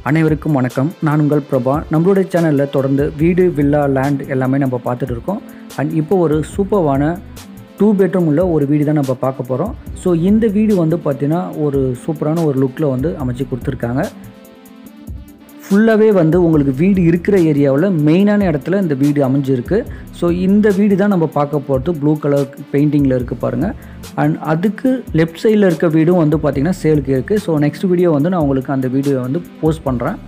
அனைவருக்கும் வணக்கம் நான் உங்கள் பிரபா நம்மளுடைய சேனலில் தொடர்ந்து வீடு வில்லா லேண்ட் எல்லாமே நம்ம பார்த்துட்டு இருக்கோம் அண்ட் இப்போ ஒரு சூப்பர்வான டூ பெட்ரூம் உள்ள ஒரு வீடு தான் நம்ம பார்க்க போகிறோம் ஸோ இந்த வீடு வந்து பார்த்திங்கன்னா ஒரு சூப்பரான ஒரு லுக்கில் வந்து அமைச்சு கொடுத்துருக்காங்க ஃபுல்லாகவே வந்து உங்களுக்கு வீடு இருக்கிற ஏரியாவில் மெயினான இடத்துல இந்த வீடு அமைஞ்சிருக்கு ஸோ இந்த வீடு தான் நம்ம பார்க்க போகிறது ப்ளூ கலர் பெயிண்டிங்கில் இருக்குது பாருங்கள் அண்ட் அதுக்கு லெஃப்ட் சைடில் இருக்க வீடும் வந்து பார்த்திங்கன்னா சேலுக்கு இருக்குது ஸோ நெக்ஸ்ட் வீடியோ வந்து நான் உங்களுக்கு அந்த வீடியோ வந்து போஸ்ட் பண்ணுறேன்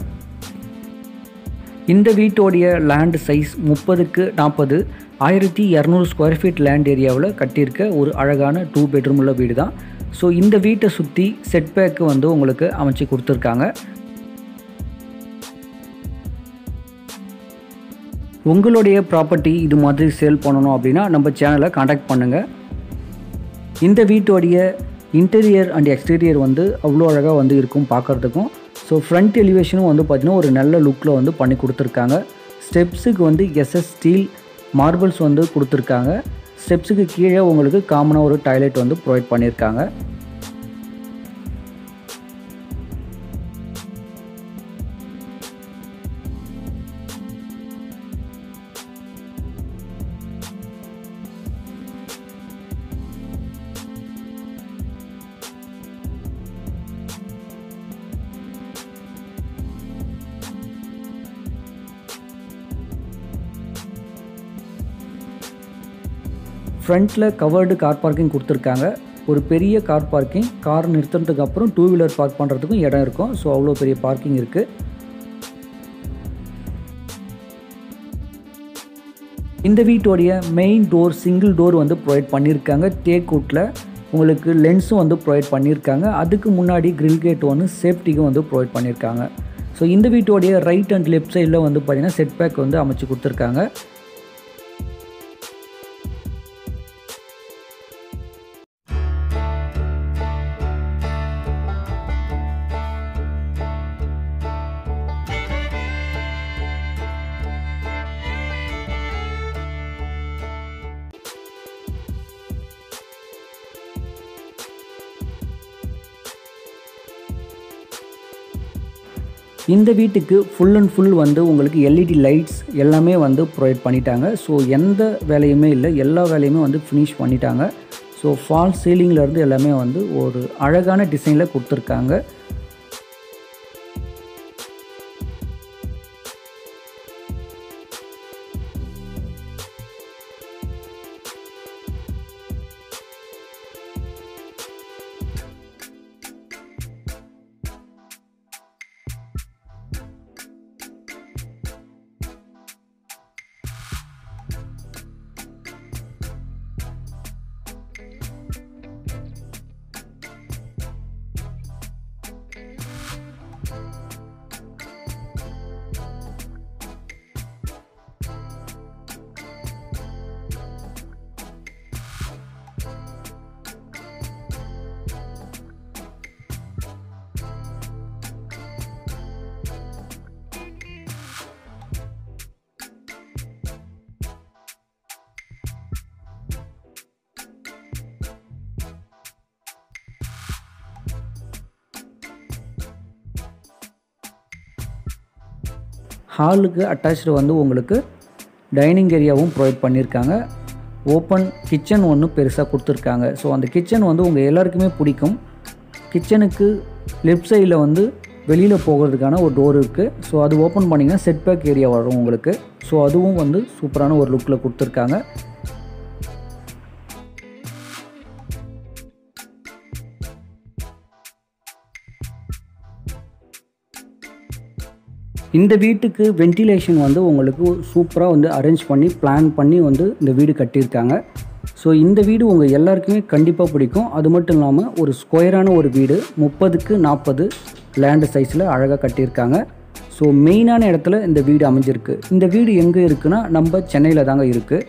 இந்த வீட்டோடைய லேண்ட் சைஸ் முப்பதுக்கு நாற்பது ஆயிரத்தி இரநூறு ஸ்கொயர் ஃபீட் லேண்ட் ஏரியாவில் கட்டியிருக்க ஒரு அழகான டூ பெட்ரூம் உள்ள வீடு தான் ஸோ இந்த வீட்டை சுற்றி செட்பேக்கு வந்து உங்களுக்கு அமைச்சு கொடுத்துருக்காங்க உங்களுடைய ப்ராப்பர்ட்டி இது மாதிரி சேல் பண்ணணும் அப்படின்னா நம்ம சேனலை காண்டாக்ட் பண்ணுங்கள் இந்த வீட்டோடைய இன்டீரியர் அண்ட் எக்ஸ்டீரியர் வந்து அவ்வளோ அழகாக வந்து இருக்கும் பார்க்குறதுக்கும் ஸோ ஃப்ரண்ட் எலிவேஷனும் வந்து பார்த்திங்கன்னா ஒரு நல்ல லுக்கில் வந்து பண்ணி கொடுத்துருக்காங்க ஸ்டெப்ஸுக்கு வந்து எஸ்எஸ் ஸ்டீல் மார்பிள்ஸ் வந்து கொடுத்துருக்காங்க ஸ்டெப்ஸுக்கு கீழே உங்களுக்கு காமனாக ஒரு டாய்லெட் வந்து ப்ரொவைட் பண்ணியிருக்காங்க ஃப்ரண்ட்டில் கவர்டு கார் பார்க்கிங் கொடுத்துருக்காங்க ஒரு பெரிய கார் பார்க்கிங் கார் நிறுத்தினதுக்கு அப்புறம் டூ வீலர் பார்க் பண்ணுறதுக்கும் இடம் இருக்கும் ஸோ அவ்வளோ பெரிய பார்க்கிங் இருக்குது இந்த வீட்டோடைய மெயின் டோர் சிங்கிள் டோர் வந்து ப்ரொவைட் பண்ணியிருக்காங்க தேக்கூட்டில் உங்களுக்கு லென்ஸும் வந்து ப்ரொவைட் பண்ணியிருக்காங்க அதுக்கு முன்னாடி கிரில் கேட் ஒன்று சேஃப்டிக்கும் வந்து ப்ரொவைட் பண்ணியிருக்காங்க ஸோ இந்த வீட்டோடைய ரைட் அண்ட் லெஃப்ட் சைடில் வந்து பார்த்திங்கன்னா செட் பேக் வந்து அமைச்சு கொடுத்துருக்காங்க இந்த வீட்டுக்கு ஃபுல் அண்ட் ஃபுல் வந்து உங்களுக்கு எல்இடி லைட்ஸ் எல்லாமே வந்து ப்ரொவைட் பண்ணிட்டாங்க ஸோ எந்த வேலையுமே இல்லை எல்லா வேலையுமே வந்து ஃபினிஷ் பண்ணிட்டாங்க ஸோ ஃபால் சீலிங்லேருந்து எல்லாமே வந்து ஒரு அழகான டிசைனில் கொடுத்துருக்காங்க ஹாலுக்கு அட்டாச்சு வந்து உங்களுக்கு டைனிங் ஏரியாவும் ப்ரொவைட் பண்ணியிருக்காங்க ஓப்பன் கிச்சன் ஒன்று பெருசாக கொடுத்துருக்காங்க ஸோ அந்த கிச்சன் வந்து உங்கள் எல்லாருக்குமே பிடிக்கும் கிச்சனுக்கு லெஃப்ட் சைடில் வந்து வெளியில் போகிறதுக்கான ஒரு டோர் இருக்குது ஸோ அது ஓப்பன் பண்ணிங்கன்னா செட் பேக் ஏரியா வரும் உங்களுக்கு ஸோ அதுவும் வந்து சூப்பரான ஒரு லுக்கில் கொடுத்துருக்காங்க இந்த வீட்டுக்கு வென்டிலேஷன் வந்து உங்களுக்கு சூப்பராக வந்து அரேஞ்ச் பண்ணி பிளான் பண்ணி வந்து இந்த வீடு கட்டியிருக்காங்க ஸோ இந்த வீடு உங்கள் எல்லாருக்குமே கண்டிப்பாக பிடிக்கும் அது மட்டும் இல்லாமல் ஒரு ஸ்கொயரான ஒரு வீடு முப்பதுக்கு நாற்பது லேண்டு சைஸில் அழகாக கட்டியிருக்காங்க ஸோ மெயினான இடத்துல இந்த வீடு அமைஞ்சிருக்கு இந்த வீடு எங்கே இருக்குன்னா நம்ம சென்னையில் தாங்க இருக்குது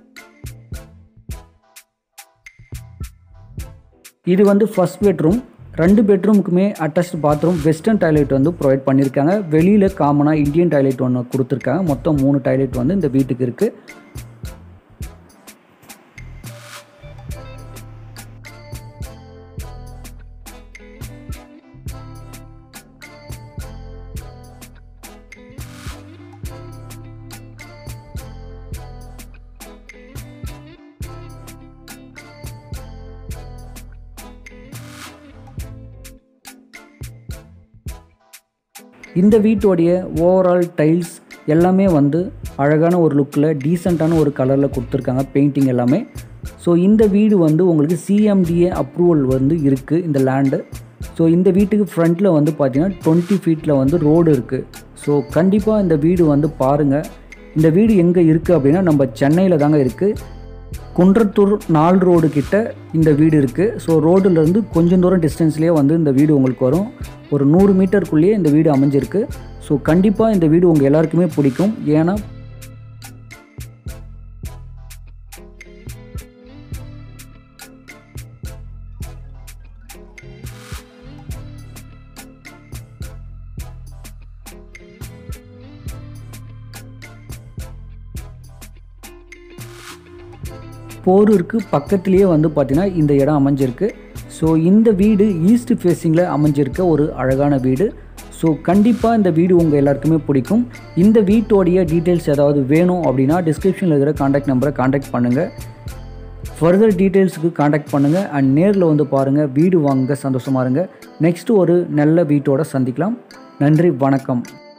இது வந்து ஃபஸ்ட் பெட்ரூம் ரெண்டு பெட்ரூமுக்குமே அட்டாச்ட் பாத்ரூம் வெஸ்டர்ன் டாய்லெட் வந்து ப்ரொவைட் பண்ணியிருக்காங்க வெளியில் காமனாக இந்தியன் டாய்லெட் ஒன்று கொடுத்துருக்காங்க மொத்தம் மூணு டாய்லெட் வந்து இந்த வீட்டுக்கு இருக்குது இந்த வீட்டோடைய ஓவரால் டைல்ஸ் எல்லாமே வந்து அழகான ஒரு லுக்கில் டீசெண்டான ஒரு கலரில் கொடுத்துருக்காங்க பெயிண்டிங் எல்லாமே ஸோ இந்த வீடு வந்து உங்களுக்கு சிஎம்டிஏ அப்ரூவல் வந்து இருக்குது இந்த லேண்டு ஸோ இந்த வீட்டுக்கு ஃப்ரண்ட்டில் வந்து பார்த்தீங்கன்னா டுவெண்ட்டி ஃபீட்டில் வந்து ரோடு இருக்குது ஸோ கண்டிப்பாக இந்த வீடு வந்து பாருங்கள் இந்த வீடு எங்கே இருக்குது அப்படின்னா நம்ம சென்னையில் தாங்க இருக்குது குன்றத்தூர் நால் ரோடு கிட்ட இந்த வீடு இருக்குது ஸோ ரோடுலேருந்து கொஞ்சம் தூரம் டிஸ்டன்ஸ்லேயே வந்து இந்த வீடு உங்களுக்கு வரும் ஒரு நூறு மீட்டருக்குள்ளேயே இந்த வீடு அமைஞ்சிருக்கு ஸோ கண்டிப்பாக இந்த வீடு உங்கள் எல்லாருக்குமே பிடிக்கும் ஏன்னா போரூருக்கு பக்கத்துலேயே வந்து பார்த்திங்கன்னா இந்த இடம் அமைஞ்சிருக்கு ஸோ இந்த வீடு ஈஸ்ட் ஃபேஸிங்கில் அமைஞ்சிருக்க ஒரு அழகான வீடு ஸோ கண்டிப்பாக இந்த வீடு உங்கள் எல்லாருக்குமே பிடிக்கும் இந்த வீட்டோடைய டீட்டெயில்ஸ் ஏதாவது வேணும் அப்படின்னா டிஸ்கிரிப்ஷனில் இருக்கிற காண்டாக்ட் நம்பரை காண்டாக்ட் பண்ணுங்கள் ஃபர்தர் டீட்டெயில்ஸுக்கு காண்டாக்ட் பண்ணுங்கள் அண்ட் நேரில் வந்து பாருங்கள் வீடு வாங்க சந்தோஷமாக இருங்க நெக்ஸ்ட்டு ஒரு நல்ல வீட்டோட சந்திக்கலாம் நன்றி வணக்கம்